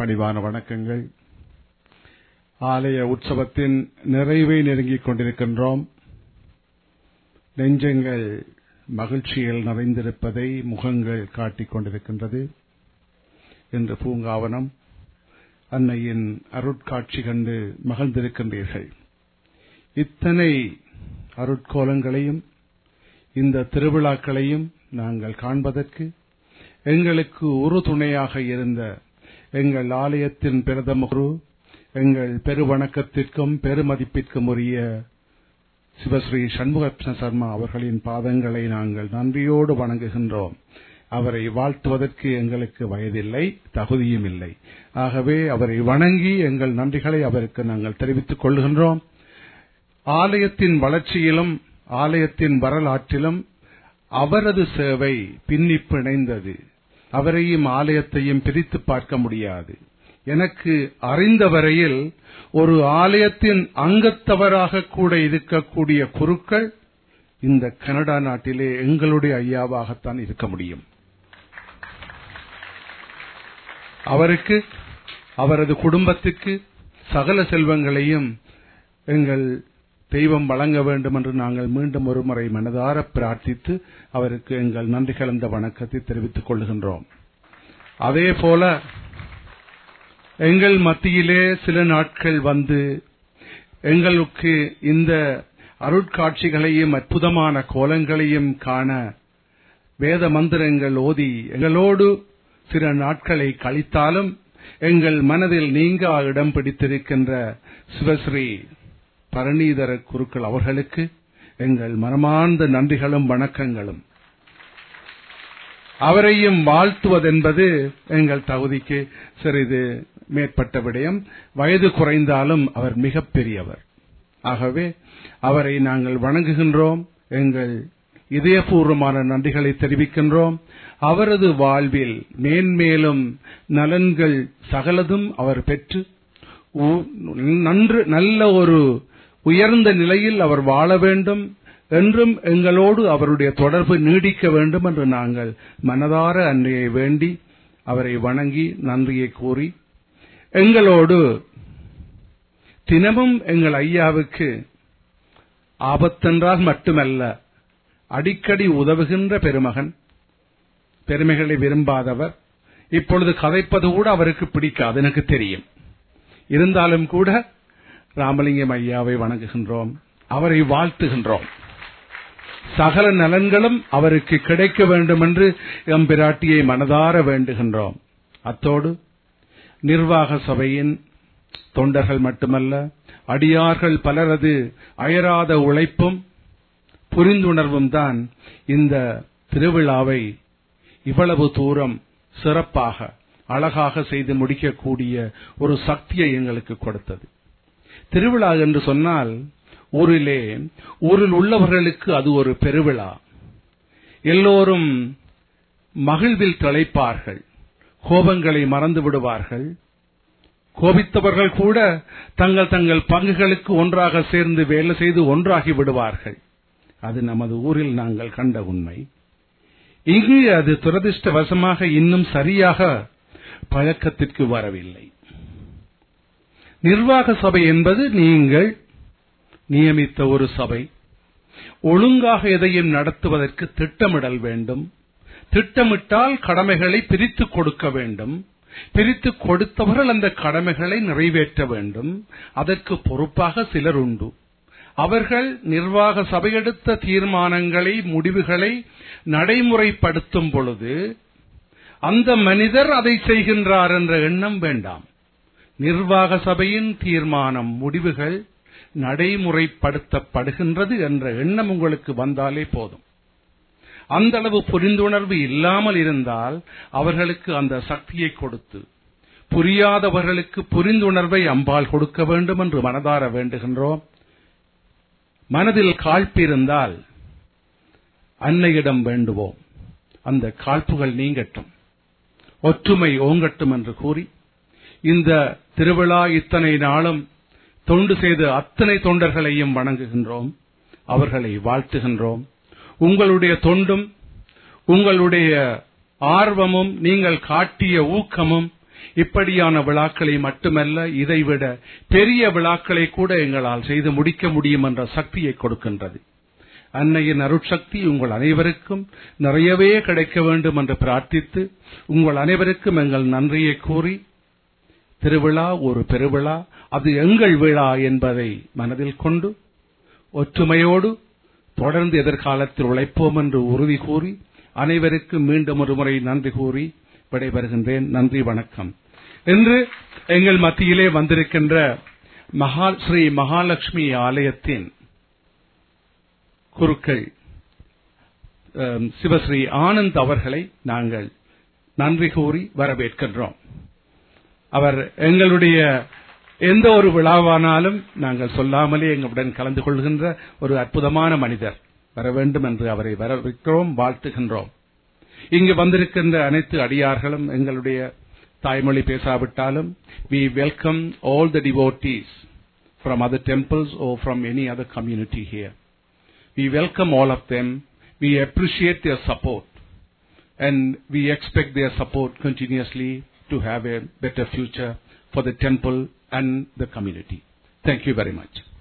பணிவான வணக்கங்கள் ஆலய உற்சவத்தின் நிறைவை நெருங்கிக் கொண்டிருக்கின்றோம் நெஞ்சங்கள் மகிழ்ச்சியில் நிறைந்திருப்பதை முகங்கள் காட்டிக் கொண்டிருக்கின்றது இன்று பூங்காவனம் அன்னையின் அருட்காட்சி கண்டு மகிழ்ந்திருக்கின்றீர்கள் இத்தனை அருட்கோலங்களையும் இந்த திருவிழாக்களையும் நாங்கள் காண்பதற்கு எங்களுக்கு ஒரு துணையாக இருந்த எங்கள் ஆலயத்தின் பிரதம குரு எங்கள் பெருவணக்கத்திற்கும் பெருமதிப்பிற்கும் உரிய சிவஸ்ரீ சண்முக சர்மா அவர்களின் பாதங்களை நாங்கள் நன்றியோடு வணங்குகின்றோம் அவரை வாழ்த்துவதற்கு எங்களுக்கு வயதில்லை தகுதியும் இல்லை ஆகவே அவரை வணங்கி எங்கள் நன்றிகளை அவருக்கு நாங்கள் தெரிவித்துக் கொள்கின்றோம் ஆலயத்தின் வளர்ச்சியிலும் ஆலயத்தின் வரலாற்றிலும் அவரது சேவை பின்னி பிணைந்தது அவரையும் ஆலயத்தையும் பிரித்து பார்க்க முடியாது எனக்கு அறிந்த வரையில் ஒரு ஆலயத்தின் அங்கத்தவராக கூட இருக்கக்கூடிய குருக்கள் இந்த கனடா நாட்டிலே எங்களுடைய ஐயாவாகத்தான் இருக்க முடியும் அவருக்கு அவரது குடும்பத்துக்கு சகல செல்வங்களையும் எங்கள் தெய்வம் வழங்க வேண்டும் என்று நாங்கள் மீண்டும் ஒருமுறை மனதார பிரார்த்தித்து அவருக்கு எங்கள் நன்றி கலந்த வணக்கத்தை தெரிவித்துக் கொள்கின்றோம் அதே போல எங்கள் மத்தியிலே சில நாட்கள் வந்து எங்களுக்கு இந்த அருட்காட்சிகளையும் அற்புதமான கோலங்களையும் காண வேத மந்திரங்கள் ஓதி எங்களோடு சில நாட்களை கழித்தாலும் எங்கள் மனதில் நீங்க இடம் பிடித்திருக்கின்ற சிவஸ்ரீ பரணிதர குருக்கள் அவர்களுக்கு எங்கள் மனமார்ந்த நன்றிகளும் வணக்கங்களும் அவரையும் வாழ்த்துவதென்பது எங்கள் தகுதிக்கு சிறிது மேற்பட்ட விடயம் வயது குறைந்தாலும் அவர் மிகப்பெரியவர் ஆகவே அவரை நாங்கள் வணங்குகின்றோம் எங்கள் இதயபூர்வமான நன்றிகளை தெரிவிக்கின்றோம் அவரது வாழ்வில் மேன்மேலும் நலன்கள் சகலதும் அவர் பெற்று நன்று நல்ல ஒரு உயர்ந்த நிலையில் அவர் வாழ வேண்டும் என்றும் எங்களோடு அவருடைய தொடர்பு நீடிக்க வேண்டும் என்று நாங்கள் மனதார அன்னையை வேண்டி அவரை வணங்கி நன்றியை கூறி எங்களோடு தினமும் எங்கள் ஐயாவுக்கு ஆபத்தென்றால் மட்டுமல்ல அடிக்கடி உதவுகின்ற பெருமகன் பெருமைகளை விரும்பாதவர் இப்பொழுது கதைப்பது கூட அவருக்கு பிடிக்காது எனக்கு தெரியும் இருந்தாலும் கூட ராமலிங்கம் ஐயாவை வணங்குகின்றோம் அவரை வாழ்த்துகின்றோம் சகல நலன்களும் அவருக்கு கிடைக்க வேண்டும் என்று எம்பிராட்டியை மனதார வேண்டுகின்றோம் அத்தோடு நிர்வாக சபையின் தொண்டர்கள் மட்டுமல்ல அடியார்கள் பலரது அயராத உழைப்பும் புரிந்துணர்வும் தான் இந்த திருவிழாவை இவ்வளவு தூரம் சிறப்பாக அழகாக செய்து முடிக்கக்கூடிய ஒரு சக்தியை எங்களுக்கு கொடுத்தது திருவிழா என்று சொன்னால் ஊரிலே ஊரில் உள்ளவர்களுக்கு அது ஒரு பெருவிழா எல்லோரும் மகிழ்வில் திளைப்பார்கள் கோபங்களை மறந்து விடுவார்கள் கோபித்தவர்கள் கூட தங்கள் தங்கள் பங்குகளுக்கு ஒன்றாக சேர்ந்து வேலை செய்து ஒன்றாகி விடுவார்கள் அது நமது ஊரில் நாங்கள் கண்ட உண்மை இங்கு அது துரதிருஷ்டவசமாக இன்னும் சரியாக பழக்கத்திற்கு வரவில்லை நிர்வாக சபை என்பது நீங்கள் நியமித்த ஒரு சபை ஒழுங்காக எதையும் நடத்துவதற்கு திட்டமிடல் வேண்டும் திட்டமிட்டால் கடமைகளை பிரித்து கொடுக்க வேண்டும் பிரித்து கொடுத்தவர்கள் அந்த கடமைகளை நிறைவேற்ற வேண்டும் அதற்கு பொறுப்பாக சிலர் உண்டு அவர்கள் நிர்வாக சபையெடுத்த தீர்மானங்களை முடிவுகளை நடைமுறைப்படுத்தும் பொழுது அந்த மனிதர் அதை செய்கின்றார் என்ற எண்ணம் வேண்டாம் நிர்வாக சபையின் தீர்மானம் முடிவுகள் நடைமுறைப்படுத்தப்படுகின்றது என்ற எண்ணம் உங்களுக்கு வந்தாலே போதும் அந்த அளவு புரிந்துணர்வு இல்லாமல் இருந்தால் அவர்களுக்கு அந்த சக்தியை கொடுத்து புரியாதவர்களுக்கு புரிந்துணர்வை அம்பாள் கொடுக்க வேண்டும் என்று மனதார வேண்டுகின்றோம் மனதில் காழ்ப்பு இருந்தால் அன்னையிடம் வேண்டுவோம் அந்த காழ்ப்புகள் நீங்கட்டும் ஒற்றுமை ஓங்கட்டும் என்று கூறி இந்த திருவிழா இத்தனை நாளும் தொண்டு செய்த அத்தனை தொண்டர்களையும் வணங்குகின்றோம் அவர்களை வாழ்த்துகின்றோம் உங்களுடைய தொண்டும் உங்களுடைய ஆர்வமும் நீங்கள் காட்டிய ஊக்கமும் இப்படியான விழாக்களை மட்டுமல்ல இதைவிட பெரிய விழாக்களை கூட எங்களால் செய்து முடிக்க முடியும் என்ற சக்தியை கொடுக்கின்றது அன்னையின் அருட்சக்தி உங்கள் அனைவருக்கும் நிறையவே கிடைக்க வேண்டும் என்று பிரார்த்தித்து உங்கள் அனைவருக்கும் எங்கள் நன்றியை கூறி திருவிழா ஒரு பெருவிழா அது எங்கள் விழா என்பதை மனதில் கொண்டு ஒற்றுமையோடு தொடர்ந்து எதிர்காலத்தில் உழைப்போம் என்று உறுதி கூறி அனைவருக்கும் மீண்டும் ஒரு முறை நன்றி கூறி விடைபெறுகின்றேன் நன்றி வணக்கம் இன்று எங்கள் மத்தியிலே வந்திருக்கின்ற மகா ஸ்ரீ மகாலட்சுமி ஆலயத்தின் குருக்கள் அம், சிவஸ்ரீ ஆனந்த் அவர்களை நாங்கள் நன்றி கூறி வரவேற்கின்றோம் அவர் எங்களுடைய எந்த ஒரு விழாவானாலும் நாங்கள் சொல்லாமலே எங்களுடன் கலந்து கொள்கின்ற ஒரு அற்புதமான மனிதர் வர வேண்டும் என்று அவரை வரவேற்கிறோம் வாழ்த்துகின்றோம் இங்கு வந்திருக்கின்ற அனைத்து அடியார்களும் எங்களுடைய தாய்மொழி பேசாவிட்டாலும் we welcome all the devotees from other temples or from any other community here we welcome all of them we appreciate their support and we expect their support continuously to have a better future for the temple and the community thank you very much